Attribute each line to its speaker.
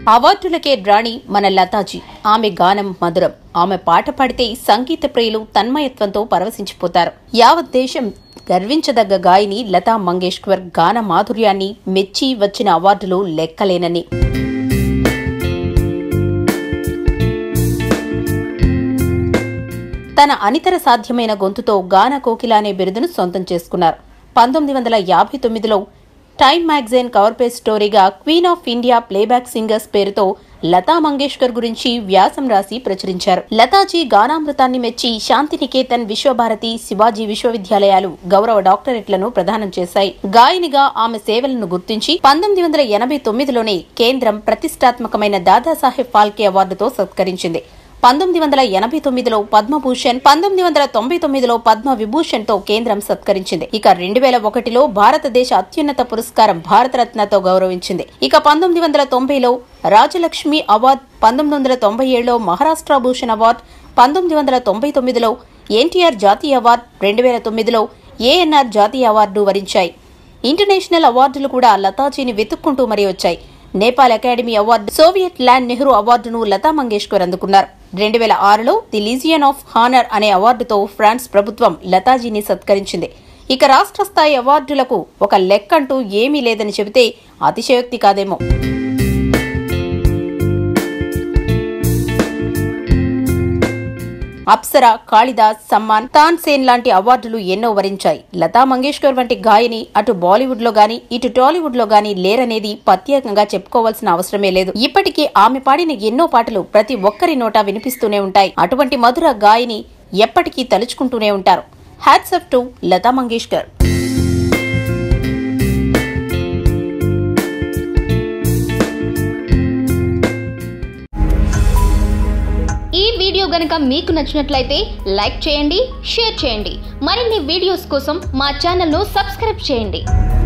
Speaker 1: అవార్డులకే రాణి మన లతాజీ ఆమె గానం మధురం ఆమె పాట పాడితే సంగీత ప్రియులు తన్మయత్వంతో పరవశించిపోతారు యావత్ దేశం గర్వించదగ్గ గాయని లతా మంగేష్కర్ గాన మాధుర్యాన్ని మెచ్చి వచ్చిన అవార్డులు లెక్కలేనని తన అనితర సాధ్యమైన గొంతుతో గాన కోకిల అనే బిరుదును సొంతం చేసుకున్నారు పంతొమ్మిది వందల యాభై తొమ్మిదిలో టైమ్ మ్యాగజైన్ కవర్ పేజ్ స్టోరీగా queen of India playback singers పేరుతో లతా మంగేష్కర్ గురించి వ్యాసం రాసి ప్రచురించారు లతాజీ గానామృతాన్ని మెచ్చి శాంతినికేతన్ విశ్వభారతి శివాజీ విశ్వవిద్యాలయాలు గౌరవ డాక్టరేట్లను ప్రదానం చేశాయి గాయనిగా ఆమె సేవలను గుర్తించి పంతొమ్మిది వందల ఎనభై తొమ్మిదిలోనే కేంద్రం ప్రతిష్టాత్మకమైన దాదాసాహెబ్ ఫాల్కే అవార్డుతో సత్కరించింది పంతొమ్మిది వందల ఎనభై తొమ్మిదిలో పద్మభూషణ్ పంతొమ్మిది వందల తొంభై తొమ్మిదిలో పద్మ విభూషణ్ తో కేంద్రం సత్కరించింది ఇక రెండు వేల ఒకటిలో భారతదేశ అత్యున్నత పురస్కారం భారతరత్నతో గౌరవించింది ఇక పంతొమ్మిది వందల తొంభైలో రాజలక్ష్మి అవార్డ్ పంతొమ్మిది వందల తొంభై ఏడులో మహారాష్ట్ర భూషణ్ అవార్డ్ పంతొమ్మిది వందల తొంభై తొమ్మిదిలో ఎన్టీఆర్ జాతీయ అవార్డ్ రెండు వేల తొమ్మిదిలో ఏఎన్ఆర్ జాతీయ అవార్డు వరించాయి ఇంటర్నేషనల్ అవార్డులు కూడా లతాజీని వెతుక్కుంటూ మరీ వచ్చాయి Nepal academy award Soviet land Nehru అవార్డును లతా మంగేష్కర్ అందుకున్నారు రెండు వేల ఆరులో ది లీజియన్ ఆఫ్ హానర్ అనే అవార్డుతో ఫ్రాన్స్ ప్రభుత్వం లతాజీని సత్కరించింది ఇక రాష్ట్ర స్థాయి అవార్డులకు ఒక లెక్కంటూ ఏమీ లేదని చెబితే అతిశయోక్తి కాదేమో అప్సరా కాళిదాస్ సమ్మాన్ తాన్సేన్ లాంటి అవార్డులు ఎన్నో వరించాయి లతా మంగేష్కర్ వంటి గాయని అటు బాలీవుడ్ లో గాని ఇటు టాలీవుడ్ లో గాని లేరనేది ప్రత్యేకంగా చెప్పుకోవాల్సిన అవసరమే లేదు ఇప్పటికీ ఆమె పాడిన ఎన్నో పాటలు ప్రతి ఒక్కరి నోటా వినిపిస్తూనే ఉంటాయి అటువంటి మధుర గాయని ఎప్పటికీ తలుచుకుంటూనే ఉంటారు hats up to Lata Mangeshkar
Speaker 2: ఈ వీడియో గనుక మీకు నచ్చినట్లయితే లైక్ చేయండి షేర్ చేయండి మరిన్ని వీడియోస్ కోసం మా ఛానల్ను సబ్స్క్రైబ్ చేయండి